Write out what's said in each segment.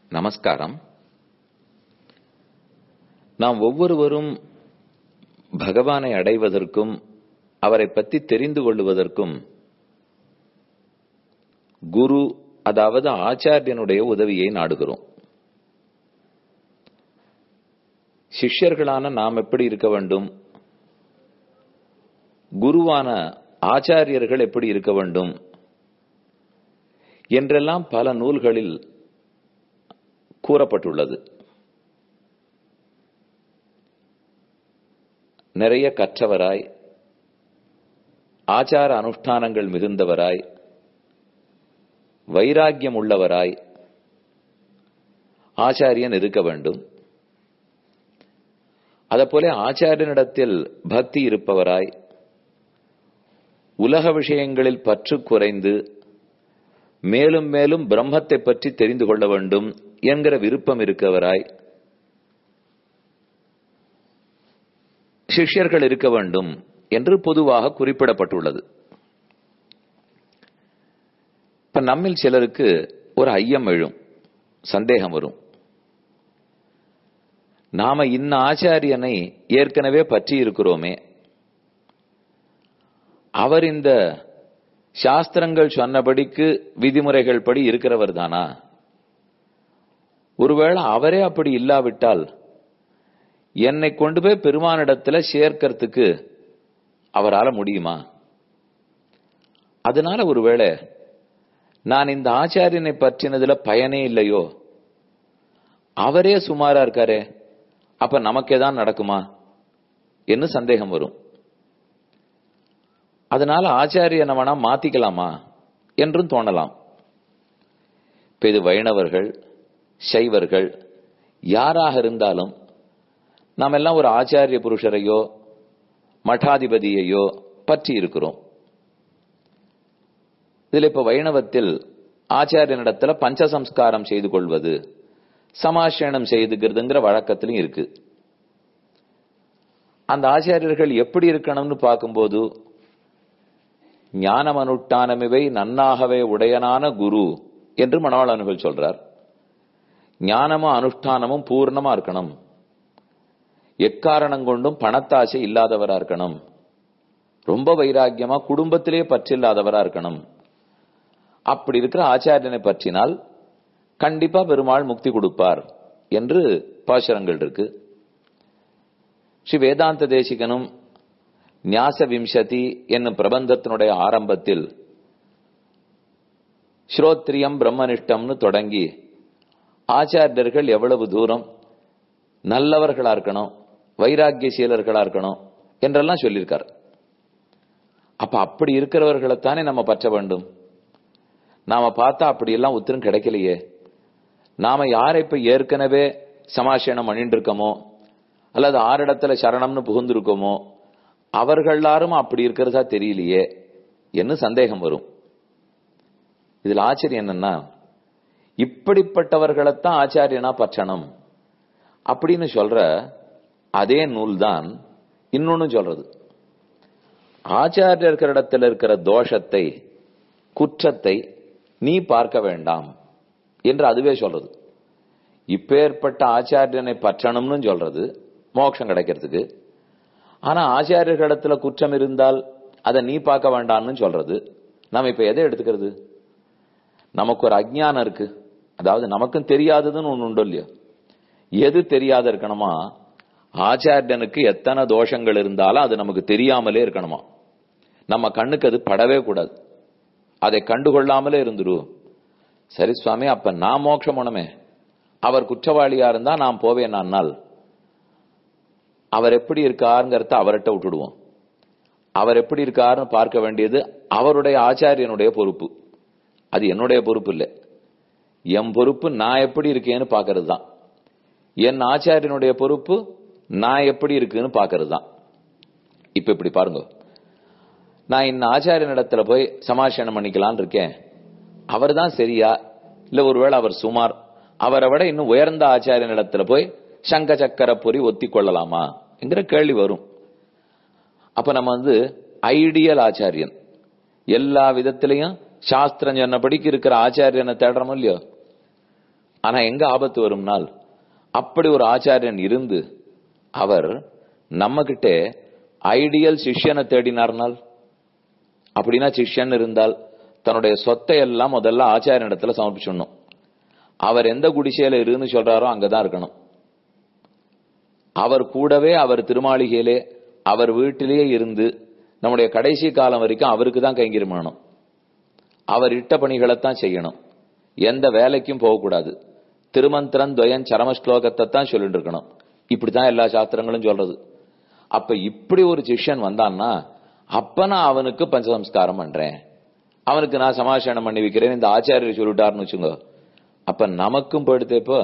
நமஸ்காரம் நாம் ஒவ்வொருவரும் பகவானை அடைவதற்கும் அவரை பற்றி தெரிந்து கொள்வதற்கும் குரு அதாவது ஆச்சாரியனுடைய உதவியை நாடுகிறோம் சிஷ்யர்களான நாம் எப்படி இருக்க வேண்டும் குருவான ஆச்சாரியர்கள் எப்படி இருக்க வேண்டும் என்றெல்லாம் பல நூல்களில் கூறப்பட்டுள்ளது நிறைய கற்றவராய் ஆச்சார அனுஷ்டானங்கள் மிகுந்தவராய் வைராக்கியம் உள்ளவராய் ஆச்சாரியன் இருக்க வேண்டும் அதப்போல ஆச்சாரியனிடத்தில் பக்தி இருப்பவராய் உலக விஷயங்களில் பற்று குறைந்து மேலும் மேலும் பிரம்மத்தை பற்றி தெரிந்து கொள்ள வேண்டும் என்கிற விருப்பம் இருக்கவராய் சிஷ்யர்கள் இருக்க வேண்டும் என்று பொதுவாக குறிப்பிடப்பட்டுள்ளது இப்ப நம்மில் சிலருக்கு ஒரு ஐயம் எழும் சந்தேகம் வரும் நாம இன்ன ஆச்சாரியனை ஏற்கனவே பற்றி இருக்கிறோமே அவர் இந்த சாஸ்திரங்கள் சொன்னபடிக்கு விதிமுறைகள் படி இருக்கிறவர் தானா ஒருவேளை அவரே அப்படி இல்லாவிட்டால் என்னை கொண்டு போய் பெருமானிடத்துல சேர்க்கறதுக்கு அவரால முடியுமா அதனால ஒருவேளை நான் இந்த ஆச்சாரியனை பற்றினதுல பயனே இல்லையோ அவரே சுமாரா இருக்காரே அப்ப நமக்கே தான் நடக்குமா என்று சந்தேகம் வரும் அதனால ஆச்சாரியனை வேணா மாத்திக்கலாமா என்றும் தோணலாம் இப்ப இது வைணவர்கள் சைவர்கள் யாராக இருந்தாலும் நாம் எல்லாம் ஒரு ஆச்சாரிய புருஷரையோ மடாதிபதியையோ பற்றி இருக்கிறோம் இதுல இப்ப வைணவத்தில் ஆச்சாரியனிடத்துல பஞ்சசம்ஸ்காரம் செய்து கொள்வது சமாசேனம் செய்துக்கிறதுங்கிற வழக்கத்திலும் இருக்கு அந்த ஆச்சாரியர்கள் எப்படி இருக்கணும்னு பார்க்கும்போது ஞானம் அனுஷ்டானமிவை நன்னாகவே உடையனான குரு என்று மனவாளனுகள் சொல்றார் ஞானமும் அனுஷ்டானமும் பூர்ணமா இருக்கணும் எக்காரணம் கொண்டும் பணத்தாசை இல்லாதவரா இருக்கணும் ரொம்ப வைராக்கியமா குடும்பத்திலே பற்றில்லாதவரா இருக்கணும் அப்படி இருக்கிற ஆச்சாரியனை பற்றினால் கண்டிப்பா பெருமாள் முக்தி கொடுப்பார் என்று பாசுரங்கள் இருக்கு ஸ்ரீ வேதாந்த தேசிகனும் ஞாச விம்சதி என்னும் பிரபந்தத்தினுடைய ஆரம்பத்தில் ஸ்ரோத்ரியம் பிரம்மனிஷ்டம்னு தொடங்கி ஆச்சாரியர்கள் எவ்வளவு தூரம் நல்லவர்களா இருக்கணும் வைராக்கியசீலர்களா இருக்கணும் என்றெல்லாம் சொல்லியிருக்கார் அப்ப அப்படி இருக்கிறவர்களைத்தானே நம்ம பற்ற வேண்டும் நாம பார்த்தா அப்படி எல்லாம் உத்தரம் கிடைக்கலையே நாம யாரை இப்ப ஏற்கனவே சமாசேனம் பண்ணிட்டு இருக்கோமோ அல்லது ஆறிடத்துல சரணம்னு புகுந்திருக்கோமோ அவர்கள் எல்லாரும் அப்படி இருக்கிறதா தெரியலையே என்று சந்தேகம் வரும் இதுல ஆச்சரியம் என்னன்னா இப்படிப்பட்டவர்களைத்தான் ஆச்சாரியனா பற்றணும் அப்படின்னு சொல்ற அதே நூல் தான் இன்னொன்னு சொல்றது ஆச்சாரியர்களிடத்தில் இருக்கிற தோஷத்தை குற்றத்தை நீ பார்க்க வேண்டாம் என்று அதுவே சொல்றது இப்பேற்பட்ட ஆச்சாரியனை பற்றணும்னு சொல்றது மோட்சம் கிடைக்கிறதுக்கு ஆனா ஆச்சாரியர்களிடத்துல குற்றம் இருந்தால் அதை நீ பார்க்க வேண்டாம்னு சொல்றது நம்ம இப்ப எதை எடுத்துக்கிறது நமக்கு ஒரு அஜ்ஞானம் இருக்கு அதாவது நமக்கும் தெரியாததுன்னு ஒண்ணு உண்டு இல்லையா எது தெரியாத இருக்கணுமா ஆச்சாரியனுக்கு எத்தனை தோஷங்கள் இருந்தாலும் அது நமக்கு தெரியாமலே இருக்கணுமா நம்ம கண்ணுக்கு அது படவே கூடாது அதை கண்டுகொள்ளாமலே இருந்துரு சரி சுவாமி அப்ப நான் மோட்சம் போனமே அவர் குற்றவாளியா இருந்தா நான் போவேன் நாள் அவர் எப்படி இருக்காருங்கிறத அவர்கிட்ட விட்டுடுவோம் அவர் எப்படி இருக்காருன்னு பார்க்க வேண்டியது அவருடைய ஆச்சாரியனுடைய பொறுப்பு அது என்னுடைய பொறுப்பு இல்லை என் பொறுப்பு நான் எப்படி இருக்கேன்னு பாக்குறது தான் என் ஆச்சாரியனுடைய பொறுப்பு நான் எப்படி இருக்குன்னு பாக்குறது தான் இப்ப இப்படி பாருங்க நான் இந்த ஆச்சாரியனிடத்துல போய் சமாசனம் பண்ணிக்கலான் இருக்கேன் அவர் தான் சரியா இல்ல ஒருவேளை அவர் சுமார் அவரை விட இன்னும் உயர்ந்த ஆச்சாரியனிடத்துல போய் சங்க சக்கர பொறி ஒத்தி கொள்ளலாமா என்கிற கேள்வி வரும் அப்ப நம்ம வந்து ஐடியல் ஆச்சாரியன் எல்லா விதத்திலையும் சாஸ்திரம் சொன்னபடிக்கு இருக்கிற ஆச்சாரியனை தேடுறோமோ இல்லையோ ஆனா எங்க ஆபத்து வரும்னால் அப்படி ஒரு ஆச்சாரியன் இருந்து அவர் நம்ம கிட்ட ஐடியல் சிஷ்யனை தேடினார்னால் அப்படின்னா சிஷ்யன் இருந்தால் தன்னுடைய சொத்தை எல்லாம் முதல்ல ஆச்சாரிய இடத்துல சமர்ப்பிச்சிடணும் அவர் எந்த குடிசையில இருன்னு சொல்றாரோ அங்கதான் இருக்கணும் அவர் கூடவே அவர் திருமாளிகையிலே அவர் வீட்டிலேயே இருந்து நம்முடைய கடைசி காலம் வரைக்கும் அவருக்கு தான் கைங்கரியம் பண்ணணும் அவர் இட்ட பணிகளைத்தான் செய்யணும் எந்த வேலைக்கும் போகக்கூடாது திருமந்திரன் துவயன் சரம ஸ்லோகத்தை தான் சொல்லிட்டு இருக்கணும் இப்படித்தான் எல்லா சாஸ்திரங்களும் சொல்றது அப்ப இப்படி ஒரு சிஷ்யன் வந்தான்னா அப்ப நான் அவனுக்கு பஞ்சசம்ஸ்காரம் பண்றேன் அவனுக்கு நான் சமாசனம் பண்ணி வைக்கிறேன் இந்த ஆச்சாரியர் சொல்லிட்டாருன்னு வச்சுங்க அப்ப நமக்கும் போயிடுத்து இப்போ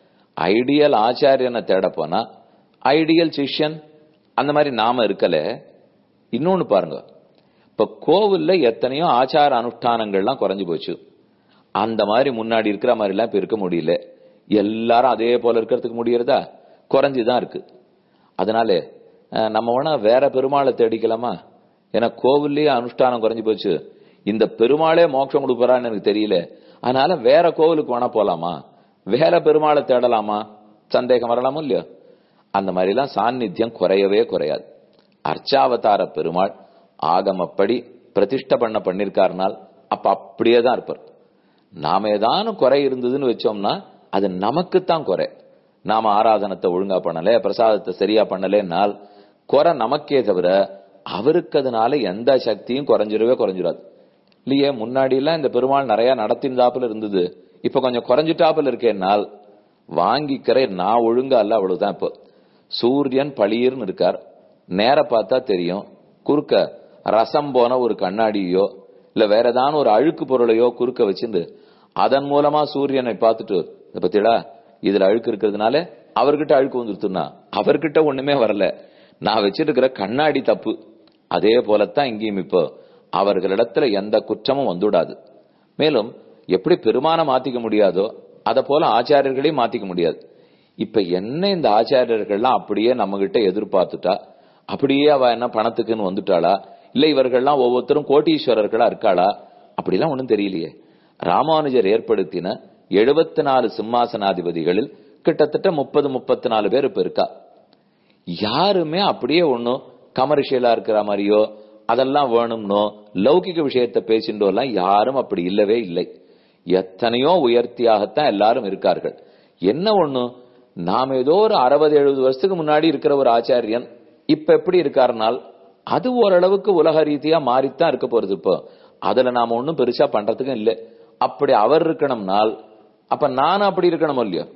ஐடியல் ஆச்சாரியனை தேட போனா ஐடியல் சிஷ்யன் அந்த மாதிரி நாம இருக்கல இன்னொன்னு பாருங்க இப்ப கோவில்ல எத்தனையோ ஆச்சார அனுஷ்டானங்கள்லாம் குறைஞ்சு போச்சு அந்த மாதிரி முன்னாடி இருக்கிற மாதிரி எல்லாம் இப்ப இருக்க முடியல எல்லாரும் அதே போல இருக்கிறதுக்கு முடியறதா குறைஞ்சுதான் இருக்கு அதனால அஹ், நம்ம வேணா வேற பெருமாளை தேடிக்கலாமா ஏன்னா கோவில்லயே அனுஷ்டானம் குறைஞ்சு போச்சு இந்த பெருமாளே மோட்சம் கொடுப்பறான்னு எனக்கு தெரியல அதனால வேற கோவிலுக்கு வேணா போலாமா வேற பெருமாளை தேடலாமா சந்தேகம் வரலாமோ இல்லையோ அந்த மாதிரிலாம் சாநித்தியம் குறையவே குறையாது அர்ச்சாவதார பெருமாள் ஆகமப்படி பிரதிஷ்டை பண்ண பண்ணிருக்காருனால் அப்ப அப்படியே தான் இருப்பார் நாம ஏதானும் குறை இருந்ததுன்னு வச்சோம்னா அது நமக்குத்தான் குறை நாம ஆராதனத்தை ஒழுங்கா பண்ணல பிரசாதத்தை சரியா பண்ணலேன்னால் குறை நமக்கே தவிர அவருக்கு அதனால எந்த சக்தியும் குறைஞ்சிடவே குறைஞ்சிடாது இல்லையே முன்னாடி எல்லாம் இந்த பெருமாள் நிறைய நடத்திருந்தாப்புல இருந்தது இப்ப கொஞ்சம் குறைஞ்சிட்டாப்புல இருக்கேன்னால் வாங்கிக்கிற நான் ஒழுங்கா இல்ல அவ்வளவுதான் இப்போ சூரியன் பளிர்னு இருக்கார் நேர பார்த்தா தெரியும் குறுக்க ரசம் போன ஒரு கண்ணாடியோ இல்ல வேற ஏதாவது ஒரு அழுக்கு பொருளையோ குறுக்க வச்சிருந்து அதன் மூலமா சூரியனை பார்த்துட்டு இத பத்திடா இதுல அழுக்கு இருக்கிறதுனால அவர்கிட்ட அழுக்கு வந்துருத்துனா அவர்கிட்ட ஒண்ணுமே வரல நான் வச்சிருக்கிற கண்ணாடி தப்பு அதே போலத்தான் இங்கேயும் இப்போ அவர்களிடத்துல எந்த குற்றமும் வந்துவிடாது மேலும் எப்படி பெருமான மாத்திக்க முடியாதோ அத போல ஆச்சாரியர்களையும் மாத்திக்க முடியாது இப்ப என்ன இந்த ஆச்சாரியர்கள்லாம் அப்படியே நம்ம கிட்ட எதிர்பார்த்துட்டா அப்படியே அவ என்ன பணத்துக்குன்னு வந்துட்டாளா இல்ல இவர்கள்லாம் ஒவ்வொருத்தரும் கோட்டீஸ்வரர்களா இருக்காளா அப்படிலாம் ஒண்ணும் தெரியலையே ராமானுஜர் ஏற்படுத்தின எழுபத்தி நாலு சிம்மாசனாதிபதிகளில் கிட்டத்தட்ட முப்பது முப்பத்தி நாலு பேர் இப்ப இருக்கா யாருமே அப்படியே ஒண்ணும் கமர்ஷியலா இருக்கிற மாதிரியோ அதெல்லாம் வேணும்னோ லௌகிக விஷயத்தை பேசிண்டோ எல்லாம் யாரும் அப்படி இல்லவே இல்லை எத்தனையோ உயர்த்தியாகத்தான் எல்லாரும் இருக்கார்கள் என்ன ஒண்ணு நாம் ஏதோ ஒரு அறுபது எழுபது வருஷத்துக்கு முன்னாடி இருக்கிற ஒரு ஆச்சாரியன் இப்ப எப்படி இருக்காருனால் அது ஓரளவுக்கு உலக ரீதியா மாறித்தான் இருக்க போறது இப்போ அதுல நாம ஒண்ணும் பெருசா பண்றதுக்கும் இல்லை அப்படி அவர் இருக்கணும்னால் அப்ப நானும் அப்படி இருக்கணும் இல்லையோ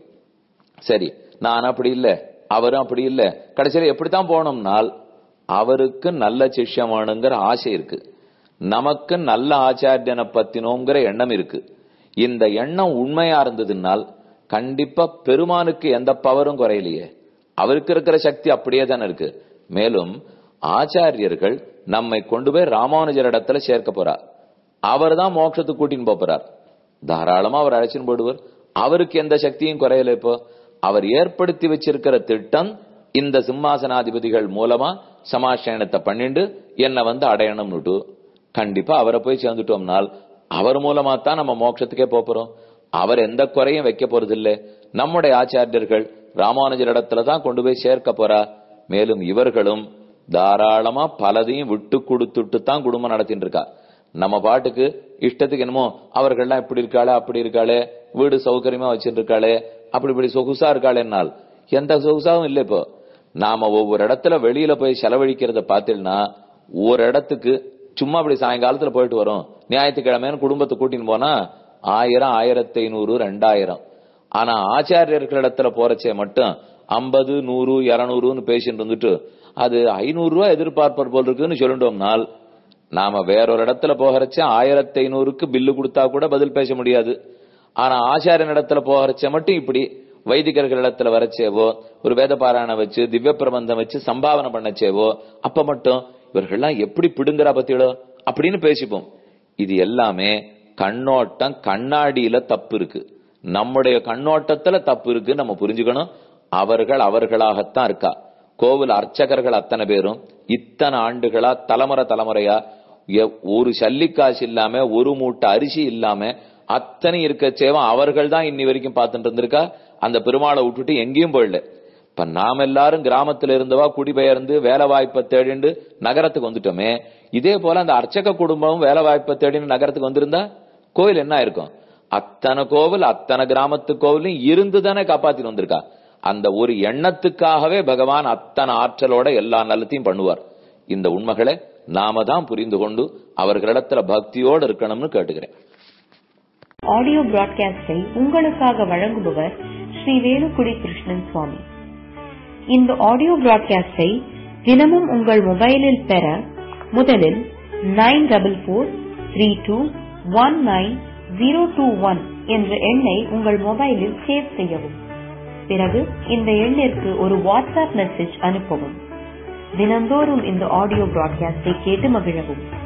சரி நான் அப்படி இல்ல அவரும் அப்படி இல்ல கடைசியில எப்படித்தான் போனோம்னால் அவருக்கு நல்ல சிஷ்யம் வேணுங்கிற ஆசை இருக்கு நமக்கு நல்ல ஆச்சாரியனை பத்தினோங்கிற எண்ணம் இருக்கு இந்த எண்ணம் உண்மையா இருந்ததுனால் கண்டிப்பா பெருமானுக்கு எந்த பவரும் குறையலையே அவருக்கு இருக்கிற சக்தி அப்படியே தானே இருக்கு மேலும் ஆச்சாரியர்கள் நம்மை கொண்டு போய் ராமானுஜர் இடத்துல சேர்க்க போறார் அவர் தான் மோட்சத்துக்கு கூட்டின்னு போப் போறார் தாராளமா அவர் அழைச்சின்னு போடுவார் அவருக்கு எந்த சக்தியும் குறையல இப்போ அவர் ஏற்படுத்தி வச்சிருக்கிற திட்டம் இந்த சிம்மாசனாதிபதிகள் மூலமா சமாசயனத்தை பண்ணிண்டு என்ன வந்து அடையணும்னுட்டு கண்டிப்பா அவரை போய் சேர்ந்துட்டோம்னால் அவர் மூலமா தான் நம்ம மோட்சத்துக்கே போப் போறோம் அவர் எந்த குறையும் வைக்க போறது இல்ல நம்முடைய ஆச்சாரியர்கள் ராமானுஜர் இடத்துல தான் கொண்டு போய் சேர்க்க போறா மேலும் இவர்களும் தாராளமா பலதையும் விட்டு கொடுத்துட்டு தான் குடும்பம் நடத்திட்டு இருக்கா நம்ம பாட்டுக்கு இஷ்டத்துக்கு என்னமோ அவர்கள்லாம் இப்படி இருக்காளே அப்படி இருக்காளே வீடு சௌகரியமா வச்சிட்டு இருக்காளே அப்படி இப்படி சொகுசா இருக்காளேனால் எந்த சொகுசாவும் இல்ல இப்போ நாம ஒவ்வொரு இடத்துல வெளியில போய் செலவழிக்கிறத பார்த்தீங்கன்னா ஒரு இடத்துக்கு சும்மா அப்படி சாயங்காலத்துல போயிட்டு வரோம் ஞாயிற்றுக்கிழமைன்னு குடும்பத்தை கூட்டின்னு போனா ஆயிரம் ஆயிரத்தி ஐநூறு ரெண்டாயிரம் ஆனா ஆச்சாரியர்களிடத்துல போறச்சே மட்டும் ஐம்பது நூறு இருநூறுன்னு பேசிட்டு இருந்துட்டு அது ஐநூறு ரூபாய் எதிர்பார்ப்பர் போல் இருக்குன்னு சொல்லிட்டோம்னால் நாம வேறொரு இடத்துல போகிறச்ச ஆயிரத்தி ஐநூறுக்கு பில்லு கொடுத்தா கூட பதில் பேச முடியாது ஆனா ஆச்சாரியன் இடத்துல போகிறச்ச மட்டும் இப்படி வைதிகர்கள் இடத்துல வரச்சேவோ ஒரு வேத பாராயணம் வச்சு திவ்ய பிரபந்தம் வச்சு சம்பாவனை பண்ணச்சேவோ அப்ப மட்டும் இவர்கள்லாம் எப்படி பிடுங்குறா பத்தியோ அப்படின்னு பேசிப்போம் இது எல்லாமே கண்ணோட்டம் கண்ணாடியில தப்பு இருக்கு நம்முடைய கண்ணோட்டத்துல தப்பு இருக்கு நம்ம புரிஞ்சுக்கணும் அவர்கள் அவர்களாகத்தான் இருக்கா கோவில் அர்ச்சகர்கள் அத்தனை பேரும் இத்தனை ஆண்டுகளா தலைமுறை தலைமுறையா எ- ஒரு சல்லிக்காசு இல்லாம ஒரு மூட்டை அரிசி இல்லாம அத்தனை இருக்க சேவம் அவர்கள் தான் இன்னி வரைக்கும் பார்த்துட்டு இருந்திருக்கா அந்த பெருமாளை விட்டுட்டு எங்கேயும் போயிடல இப்ப நாம் எல்லாரும் கிராமத்துல இருந்தவா குடிபெயர்ந்து வேலை வாய்ப்பை தேடிண்டு நகரத்துக்கு வந்துட்டோமே இதே போல அந்த அர்ச்சக குடும்பமும் வேலை வாய்ப்பை தேடின்னு நகரத்துக்கு வந்திருந்தா கோயில் என்ன இருக்கும் அத்தனை கோவில் அத்தனை கிராமத்து கோவிலும் இருந்து தானே காப்பாத்திட்டு வந்திருக்கா அந்த ஒரு எண்ணத்துக்காகவே பகவான் அத்தனை ஆற்றலோட எல்லா நல்லத்தையும் பண்ணுவார் இந்த உண்மைகளை நாம தான் புரிந்து கொண்டு அவர்களிடத்துல பக்தியோடு இருக்கணும்னு கேட்டுக்கிறேன் ஆடியோ பிராட்காஸ்டை உங்களுக்காக வழங்குபவர் ஸ்ரீ வேலுக்குடி கிருஷ்ணன் சுவாமி இந்த ஆடியோ பிராட்காஸ்டை தினமும் உங்கள் மொபைலில் பெற முதலில் nine double four three two one nine zero two one என்ற எண்ணை உங்கள் மொபைலில் சேவ் செய்யவும் பிறகு இந்த எண்ணிற்கு ஒரு வாட்ஸ்அப் மெசேஜ் அனுப்பவும் தினந்தோறும் இந்த ஆடியோ பிராட்காஸ்டை கேட்டு மகிழவும்